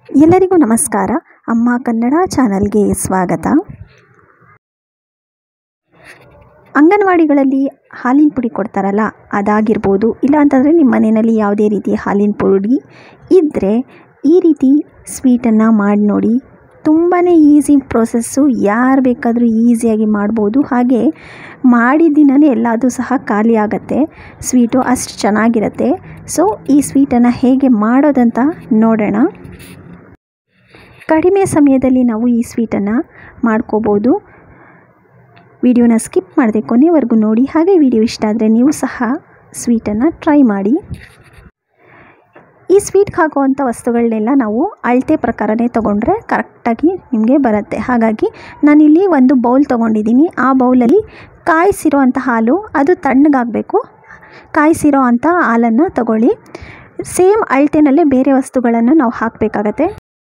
ಎಲ್ಲರಿಗೂ ನಮಸ್ಕಾರ ಅಮ್ಮ ಕನ್ನಡ ಚಾನಲ್ಗೆ ಸ್ವಾಗತ ಅಂಗನವಾಡಿಗಳಲ್ಲಿ ಹಾಲಿನ ಪುಡಿ ಕೊಡ್ತಾರಲ್ಲ ಅದಾಗಿರ್ಬೋದು ಇಲ್ಲ ಅಂತಂದರೆ ನಿಮ್ಮ ಮನೆಯಲ್ಲಿ ಯಾವುದೇ ರೀತಿ ಹಾಲಿನ ಪುಡಿ ಇದ್ದರೆ ಈ ರೀತಿ ಸ್ವೀಟನ್ನು ಮಾಡಿ ನೋಡಿ ತುಂಬಾ ಈಸಿ ಪ್ರೊಸೆಸ್ಸು ಯಾರು ಬೇಕಾದರೂ ಈಸಿಯಾಗಿ ಮಾಡ್ಬೋದು ಹಾಗೆ ಮಾಡಿದ ದಿನವೇ ಎಲ್ಲದೂ ಸಹ ಖಾಲಿ ಆಗುತ್ತೆ ಸ್ವೀಟು ಅಷ್ಟು ಚೆನ್ನಾಗಿರುತ್ತೆ ಸೊ ಈ ಸ್ವೀಟನ್ನು ಹೇಗೆ ಮಾಡೋದಂತ ನೋಡೋಣ ಕಡಿಮೆ ಸಮಯದಲ್ಲಿ ನಾವು ಈ ಸ್ವೀಟನ್ನು ಮಾಡ್ಕೋಬೋದು ವಿಡಿಯೋನ ಸ್ಕಿಪ್ ಮಾಡದೆ ಕೊನೆವರೆಗೂ ನೋಡಿ ಹಾಗೆ ವಿಡಿಯೋ ಇಷ್ಟ ಆದರೆ ನೀವು ಸಹ ಸ್ವೀಟನ್ನು ಟ್ರೈ ಮಾಡಿ ಈ ಸ್ವೀಟ್ಗೆ ಹಾಕುವಂಥ ವಸ್ತುಗಳನ್ನೆಲ್ಲ ನಾವು ಅಳತೆ ಪ್ರಕಾರನೇ ತೊಗೊಂಡ್ರೆ ಕರೆಕ್ಟಾಗಿ ನಿಮಗೆ ಬರುತ್ತೆ ಹಾಗಾಗಿ ನಾನಿಲ್ಲಿ ಒಂದು ಬೌಲ್ ತೊಗೊಂಡಿದ್ದೀನಿ ಆ ಬೌಲಲ್ಲಿ ಕಾಯಿಸಿರೋ ಅಂಥ ಹಾಲು ಅದು ತಣ್ಣಗಾಗಬೇಕು ಕಾಯಿಸಿರೋ ಅಂಥ ಹಾಲನ್ನು ತಗೊಳ್ಳಿ ಸೇಮ್ ಅಳತೆನಲ್ಲೇ ಬೇರೆ ವಸ್ತುಗಳನ್ನು ನಾವು ಹಾಕಬೇಕಾಗತ್ತೆ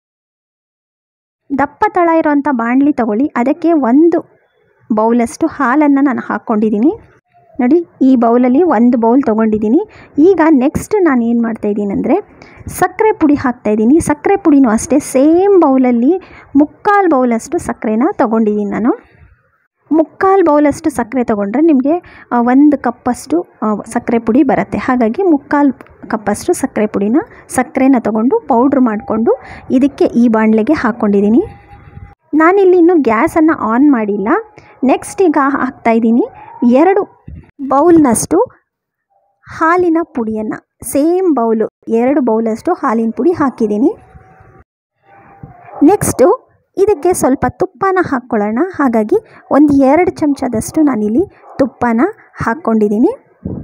ದಪ್ಪ ತಳ ಇರೋವಂಥ ಬಾಣಲಿ ತಗೊಳ್ಳಿ ಅದಕ್ಕೆ ಒಂದು ಬೌಲಷ್ಟು ಹಾಲನ್ನು ನಾನು ಹಾಕ್ಕೊಂಡಿದ್ದೀನಿ ನೋಡಿ ಈ ಬೌಲಲ್ಲಿ ಒಂದು ಬೌಲ್ ತೊಗೊಂಡಿದ್ದೀನಿ ಈಗ ನೆಕ್ಸ್ಟ್ ನಾನು ಏನು ಮಾಡ್ತಾಯಿದ್ದೀನಿ ಅಂದರೆ ಸಕ್ಕರೆ ಪುಡಿ ಹಾಕ್ತಾಯಿದ್ದೀನಿ ಸಕ್ಕರೆ ಪುಡಿನೂ ಅಷ್ಟೇ ಸೇಮ್ ಬೌಲಲ್ಲಿ ಮುಕ್ಕಾಲು ಬೌಲಷ್ಟು ಸಕ್ಕರೆನ ತೊಗೊಂಡಿದ್ದೀನಿ ನಾನು ಮುಕ್ಕಾಲು ಬೌಲಷ್ಟು ಸಕ್ಕರೆ ತೊಗೊಂಡ್ರೆ ನಿಮಗೆ ಒಂದು ಕಪ್ಪಷ್ಟು ಸಕ್ಕರೆ ಪುಡಿ ಬರುತ್ತೆ ಹಾಗಾಗಿ ಮುಕ್ಕಾಲು ಕಪ್ಪಷ್ಟು ಸಕ್ಕರೆ ಪುಡಿನ ಸಕ್ಕರೆನ ತೊಗೊಂಡು ಪೌಡ್ರ್ ಮಾಡಿಕೊಂಡು ಇದಕ್ಕೆ ಈ ಬಾಣಲೆಗೆ ಹಾಕ್ಕೊಂಡಿದ್ದೀನಿ ನಾನಿಲ್ಲಿ ಇನ್ನೂ ಗ್ಯಾಸನ್ನು ಆನ್ ಮಾಡಿಲ್ಲ ನೆಕ್ಸ್ಟ್ ಈಗ ಹಾಕ್ತಾಯಿದ್ದೀನಿ ಎರಡು ಬೌಲ್ನಷ್ಟು ಹಾಲಿನ ಪುಡಿಯನ್ನು ಸೇಮ್ ಬೌಲು ಎರಡು ಬೌಲಷ್ಟು ಹಾಲಿನ ಪುಡಿ ಹಾಕಿದ್ದೀನಿ ನೆಕ್ಸ್ಟು ಇದಕ್ಕೆ ಸ್ವಲ್ಪ ತುಪ್ಪನ ಹಾಕ್ಕೊಳ್ಳೋಣ ಹಾಗಾಗಿ ಒಂದು ಎರಡು ಚಮಚದಷ್ಟು ನಾನಿಲ್ಲಿ ತುಪ್ಪನ ಹಾಕ್ಕೊಂಡಿದ್ದೀನಿ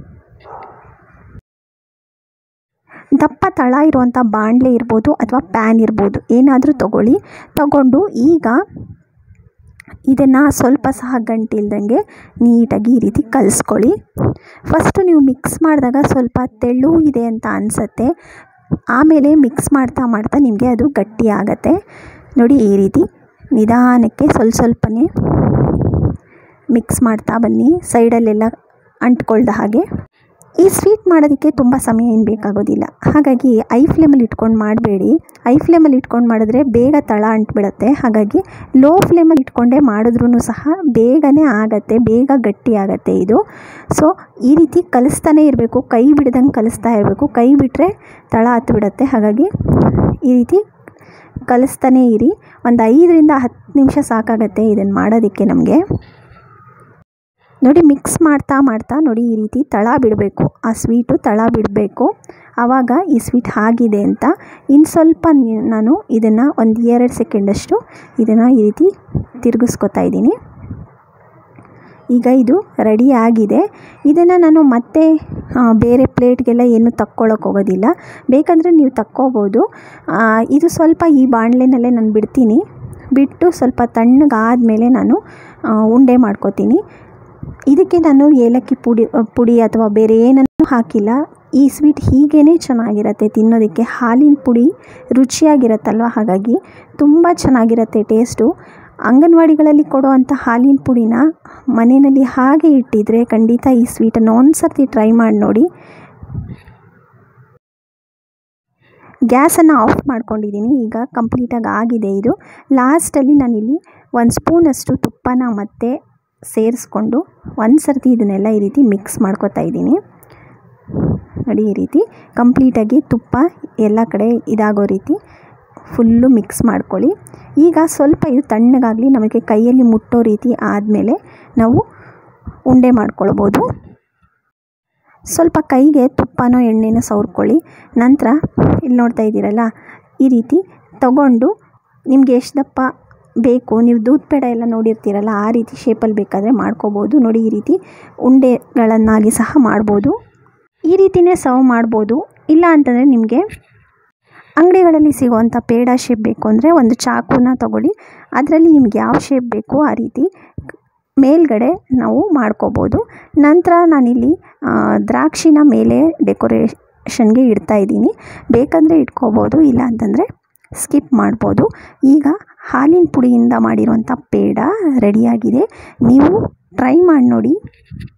ದಪ್ಪ ತಳ ಇರುವಂಥ ಬಾಣಲೆ ಇರ್ಬೋದು ಅಥವಾ ಪ್ಯಾನ್ ಇರ್ಬೋದು ಏನಾದರೂ ತಗೊಳ್ಳಿ ತಗೊಂಡು ಈಗ ಇದನ್ನು ಸ್ವಲ್ಪ ಸಹ ಗಂಟಿಲ್ದಂಗೆ ನೀಟಾಗಿ ಈ ರೀತಿ ಕಲಿಸ್ಕೊಳ್ಳಿ ಫಸ್ಟು ನೀವು ಮಿಕ್ಸ್ ಮಾಡಿದಾಗ ಸ್ವಲ್ಪ ತೆಳು ಇದೆ ಅಂತ ಅನಿಸತ್ತೆ ಆಮೇಲೆ ಮಿಕ್ಸ್ ಮಾಡ್ತಾ ಮಾಡ್ತಾ ನಿಮಗೆ ಅದು ಗಟ್ಟಿ ಆಗತ್ತೆ ನೋಡಿ ಈ ರೀತಿ ನಿಧಾನಕ್ಕೆ ಸ್ವಲ್ಪ ಸ್ವಲ್ಪನೇ ಮಿಕ್ಸ್ ಮಾಡ್ತಾ ಬನ್ನಿ ಸೈಡಲ್ಲೆಲ್ಲ ಅಂಟ್ಕೊಳ್ದ ಹಾಗೆ ಈ ಸ್ವೀಟ್ ಮಾಡೋದಕ್ಕೆ ತುಂಬ ಸಮಯ ಏನು ಬೇಕಾಗೋದಿಲ್ಲ ಹಾಗಾಗಿ ಐ ಫ್ಲೇಮಲ್ಲಿ ಇಟ್ಕೊಂಡು ಮಾಡಬೇಡಿ ಐ ಫ್ಲೇಮಲ್ಲಿ ಇಟ್ಕೊಂಡು ಮಾಡಿದ್ರೆ ಬೇಗ ತಳ ಅಂಟ್ಬಿಡುತ್ತೆ ಹಾಗಾಗಿ ಲೋ ಫ್ಲೇಮಲ್ಲಿ ಇಟ್ಕೊಂಡೇ ಮಾಡಿದ್ರೂ ಸಹ ಬೇಗನೆ ಆಗತ್ತೆ ಬೇಗ ಗಟ್ಟಿ ಆಗುತ್ತೆ ಇದು ಸೊ ಈ ರೀತಿ ಕಲಿಸ್ತಾನೆ ಇರಬೇಕು ಕೈ ಬಿಡ್ದಂಗೆ ಕಲಿಸ್ತಾ ಇರಬೇಕು ಕೈ ಬಿಟ್ಟರೆ ತಳ ಹತ್ಬಿಡುತ್ತೆ ಹಾಗಾಗಿ ಈ ರೀತಿ ಕಲಿಸ್ತಾನೇ ಇರಿ ಒಂದು ಐದರಿಂದ ಹತ್ತು ನಿಮಿಷ ಸಾಕಾಗತ್ತೆ ಇದನ್ನು ಮಾಡೋದಕ್ಕೆ ನಮಗೆ ನೋಡಿ ಮಿಕ್ಸ್ ಮಾಡ್ತಾ ಮಾಡ್ತಾ ನೋಡಿ ಈ ರೀತಿ ತಳ ಬಿಡಬೇಕು ಆ ಸ್ವೀಟು ತಳ ಬಿಡಬೇಕು ಆವಾಗ ಈ ಸ್ವೀಟ್ ಆಗಿದೆ ಅಂತ ಇನ್ನು ಸ್ವಲ್ಪ ನಾನು ಇದನ್ನು ಒಂದು ಎರಡು ಸೆಕೆಂಡಷ್ಟು ಇದನ್ನು ಈ ರೀತಿ ತಿರುಗಿಸ್ಕೊತಾ ಇದ್ದೀನಿ ಈಗ ಇದು ರೆಡಿ ಆಗಿದೆ ಇದನ್ನು ನಾನು ಮತ್ತೆ ಬೇರೆ ಪ್ಲೇಟ್ಗೆಲ್ಲ ಏನು ತಕ್ಕೊಳ್ಳೋಕೆ ಹೋಗೋದಿಲ್ಲ ಬೇಕಂದರೆ ನೀವು ತಕ್ಕೋಬೋದು ಇದು ಸ್ವಲ್ಪ ಈ ಬಾಣಲೆನಲ್ಲೇ ನಾನು ಬಿಡ್ತೀನಿ ಬಿಟ್ಟು ಸ್ವಲ್ಪ ತಣ್ಣಗಾದಮೇಲೆ ನಾನು ಉಂಡೆ ಮಾಡ್ಕೋತೀನಿ ಇದಕ್ಕೆ ನಾನು ಏಲಕ್ಕಿ ಪುಡಿ ಪುಡಿ ಅಥವಾ ಬೇರೆ ಏನನ್ನೂ ಹಾಕಿಲ್ಲ ಈ ಸ್ವೀಟ್ ಹೀಗೇ ಚೆನ್ನಾಗಿರುತ್ತೆ ತಿನ್ನೋದಕ್ಕೆ ಹಾಲಿನ ಪುಡಿ ರುಚಿಯಾಗಿರುತ್ತಲ್ವ ಹಾಗಾಗಿ ತುಂಬ ಚೆನ್ನಾಗಿರುತ್ತೆ ಟೇಸ್ಟು ಅಂಗನವಾಡಿಗಳಲ್ಲಿ ಕೊಡುವಂಥ ಹಾಲಿನ ಪುಡಿನ ಮನೆಯಲ್ಲಿ ಹಾಗೆ ಇಟ್ಟಿದ್ರೆ ಖಂಡಿತ ಈ ಸ್ವೀಟನ್ನು ಒಂದು ಸರ್ತಿ ಟ್ರೈ ಮಾಡಿ ನೋಡಿ ಗ್ಯಾಸನ್ನು ಆಫ್ ಮಾಡ್ಕೊಂಡಿದ್ದೀನಿ ಈಗ ಕಂಪ್ಲೀಟಾಗಿ ಆಗಿದೆ ಇದು ಲಾಸ್ಟಲ್ಲಿ ನಾನಿಲ್ಲಿ ಒಂದು ಸ್ಪೂನಷ್ಟು ತುಪ್ಪನ ಮತ್ತೆ ಸೇರಿಸ್ಕೊಂಡು ಒಂದು ಸರ್ತಿ ಇದನ್ನೆಲ್ಲ ಈ ರೀತಿ ಮಿಕ್ಸ್ ಮಾಡ್ಕೊತಾ ಇದ್ದೀನಿ ನೋಡಿ ಈ ರೀತಿ ಕಂಪ್ಲೀಟಾಗಿ ತುಪ್ಪ ಎಲ್ಲ ಕಡೆ ಇದಾಗೋ ರೀತಿ ಫುಲ್ಲು ಮಿಕ್ಸ್ ಮಾಡ್ಕೊಳ್ಳಿ ಈಗ ಸ್ವಲ್ಪ ಇದು ತಣ್ಣಗಾಗಲಿ ನಮಗೆ ಕೈಯಲ್ಲಿ ಮುಟ್ಟೋ ರೀತಿ ಆದಮೇಲೆ ನಾವು ಉಂಡೆ ಮಾಡ್ಕೊಳ್ಬೋದು ಸ್ವಲ್ಪ ಕೈಗೆ ತುಪ್ಪನೋ ಎಣ್ಣೆನೋ ಸವರ್ಕೊಳ್ಳಿ ನಂತರ ಇಲ್ಲಿ ನೋಡ್ತಾ ಇದ್ದೀರಲ್ಲ ಈ ರೀತಿ ತಗೊಂಡು ನಿಮಗೆ ಎಷ್ಟು ದಪ್ಪ ಬೇಕು ನೀವು ದೂದ್ ಪೇಡ ಎಲ್ಲ ನೋಡಿರ್ತೀರಲ್ಲ ಆ ರೀತಿ ಶೇಪಲ್ಲಿ ಬೇಕಾದರೆ ಮಾಡ್ಕೋಬೋದು ನೋಡಿ ಈ ರೀತಿ ಉಂಡೆಗಳನ್ನಾಗಿ ಸಹ ಮಾಡ್ಬೋದು ಈ ರೀತಿಯೇ ಸರ್ವ್ ಮಾಡ್ಬೋದು ಇಲ್ಲ ಅಂತಂದರೆ ನಿಮಗೆ ಅಂಗಡಿಗಳಲ್ಲಿ ಸಿಗುವಂಥ ಪೇಡ ಶೇಪ್ ಬೇಕು ಅಂದರೆ ಒಂದು ಚಾಕುನ ತಗೊಳ್ಳಿ ಅದರಲ್ಲಿ ನಿಮ್ಗೆ ಯಾವ ಶೇಪ್ ಬೇಕೋ ಆ ರೀತಿ ಮೇಲ್ಗಡೆ ನಾವು ಮಾಡ್ಕೋಬೋದು ನಂತರ ನಾನಿಲ್ಲಿ ದ್ರಾಕ್ಷಿನ ಮೇಲೆ ಡೆಕೋರೇಷನ್ಗೆ ಇಡ್ತಾ ಇದ್ದೀನಿ ಬೇಕಂದರೆ ಇಟ್ಕೋಬೋದು ಇಲ್ಲ ಅಂತಂದರೆ ಸ್ಕಿಪ್ ಮಾಡ್ಬೋದು ಈಗ ಹಾಲಿನ ಪುಡಿಯಿಂದ ಮಾಡಿರುವಂಥ ಪೇಡ ರೆಡಿಯಾಗಿದೆ ನೀವು ಟ್ರೈ ಮಾಡಿ ನೋಡಿ